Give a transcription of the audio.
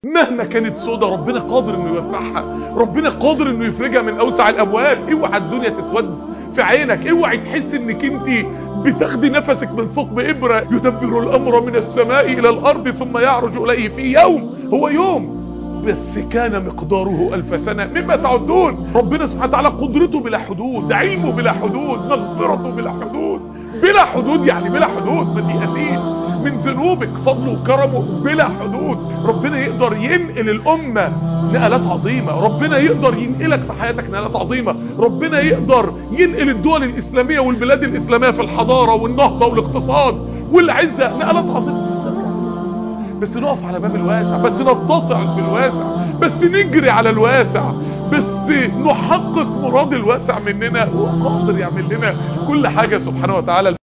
مهما كانت سودة ربنا قادر انه يوسعها ربنا قادر انه يفرجها من اوسع الابواب اوعى الدنيا تسود في عينك اوعي تحس انك انت بتاخدي نفسك من ثقب ابره يدبر الامر من السماء الى الارض ثم يعرج اليه في يوم هو يوم بس كان مقداره ألف سنة مما تعدون ربنا سبحانه وتعالى قدرته بلا حدود علمه بلا حدود مغفرته بلا حدود بلا حدود يعني بلا حدود ما تيأسيش من ذنوبك فضله وكرمه بلا حدود ربنا يقدر ينقل الأمة نقلات عظيمة ربنا يقدر ينقلك في حياتك نقلات عظيمة ربنا يقدر ينقل الدول الإسلامية والبلاد الإسلامية في الحضارة والنهضة والاقتصاد والعزة نقلات عظيمة بس نقف على باب الواسع بس نتصع بالواسع بس نجري على الواسع بس نحقق مراد الواسع مننا هو قادر يعمل لنا كل حاجة سبحانه وتعالى